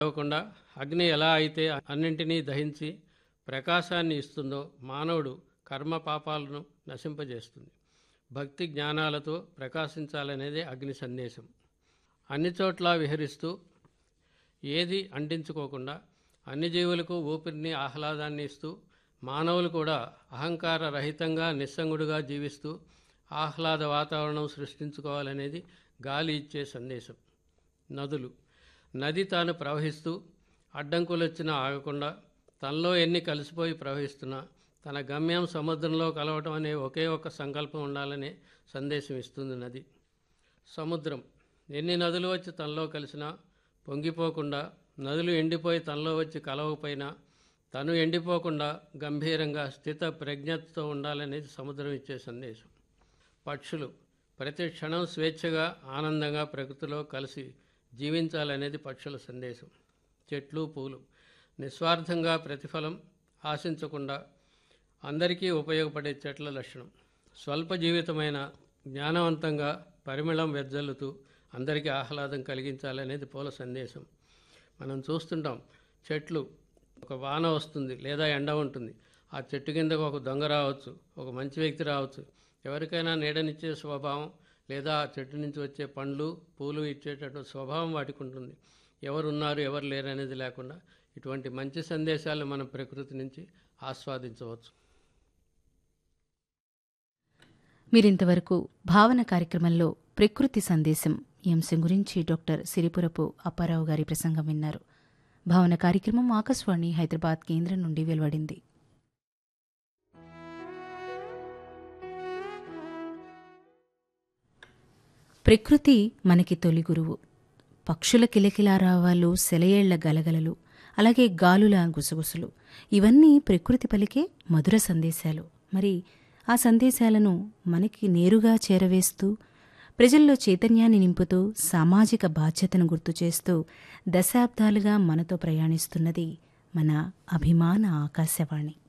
ఇవ్వకుండా అగ్ని ఎలా అయితే అన్నింటినీ దహించి ప్రకాశాన్ని ఇస్తుందో మానవుడు కర్మ పాపాలను నశింపజేస్తుంది భక్తి జ్ఞానాలతో ప్రకాశించాలనేదే అగ్ని సందేశం అన్ని చోట్ల విహరిస్తూ ఏది అంటించుకోకుండా అన్ని జీవులకు ఊపిరిని ఆహ్లాదాన్ని ఇస్తూ మానవులు కూడా అహంకార రహితంగా నిస్సంగుడుగా జీవిస్తూ ఆహ్లాద వాతావరణం సృష్టించుకోవాలనేది గాలి ఇచ్చే సందేశం నదులు నది తాను ప్రవహిస్తూ అడ్డంకులు వచ్చినా ఆగకుండా తనలో ఎన్ని కలిసిపోయి ప్రవహిస్తున్నా తన గమ్యం సముద్రంలో కలవటం అనే ఒకే ఒక సంకల్పం ఉండాలనే సందేశం ఇస్తుంది నది సముద్రం ఎన్ని నదులు వచ్చి తనలో కలిసినా పొంగిపోకుండా నదులు ఎండిపోయి తనలో వచ్చి కలవకపోయినా తను ఎండిపోకుండా గంభీరంగా స్థిత ప్రజ్ఞతతో ఉండాలనేది సముద్రం ఇచ్చే సందేశం పక్షులు ప్రతి క్షణం స్వేచ్ఛగా ఆనందంగా ప్రకృతిలో కలిసి జీవించాలనేది పక్షుల సందేశం చెట్లు పూలు నిస్వార్థంగా ప్రతిఫలం ఆశించకుండా అందరికీ ఉపయోగపడే చెట్ల లక్షణం స్వల్ప జీవితమైన జ్ఞానవంతంగా పరిమళం వెజ్జల్లుతూ అందరికీ ఆహ్లాదం కలిగించాలనేది పూల సందేశం మనం చూస్తుంటాం చెట్లు ఒక వాన వస్తుంది లేదా ఎండ ఉంటుంది ఆ చెట్టు కిందకు ఒక దొంగ రావచ్చు ఒక మంచి వ్యక్తి రావచ్చు ఎవరికైనా నీడనిచ్చే స్వభావం లేదా ఆ చెట్టు నుంచి వచ్చే పండ్లు పూలు ఇచ్చేటటువంటి స్వభావం వాటికి ఉంటుంది ఎవరు ఉన్నారు ఎవరు లేరు అనేది లేకుండా ఇటువంటి మంచి సందేశాలు మనం ప్రకృతి నుంచి ఆస్వాదించవచ్చు మీరింతవరకు భావన కార్యక్రమంలో ప్రకృతి సందేశం ఈ అంశం గురించి డాక్టర్ సిరిపురపు అప్పారావు గారి ప్రసంగం విన్నారు భావన కార్యక్రమం ఆకాశవాణి హైదరాబాద్ కేంద్రం నుండి వెలువడింది ప్రకృతి మనకి తొలి గురువు పక్షుల కిలకిలారావాలు సెలయేళ్ల గలగలలు అలాగే గాలుల గుసగుసలు ఇవన్నీ ప్రకృతి పలికే మధుర సందేశాలు మరి ఆ సందేశాలను మనకి నేరుగా చేరవేస్తూ ప్రజల్లో చైతన్యాన్ని నింపుతూ సామాజిక బాధ్యతను గుర్తు చేస్తూ దశాబ్దాలుగా మనతో ప్రయాణిస్తున్నది మన అభిమాన ఆకాశవాణి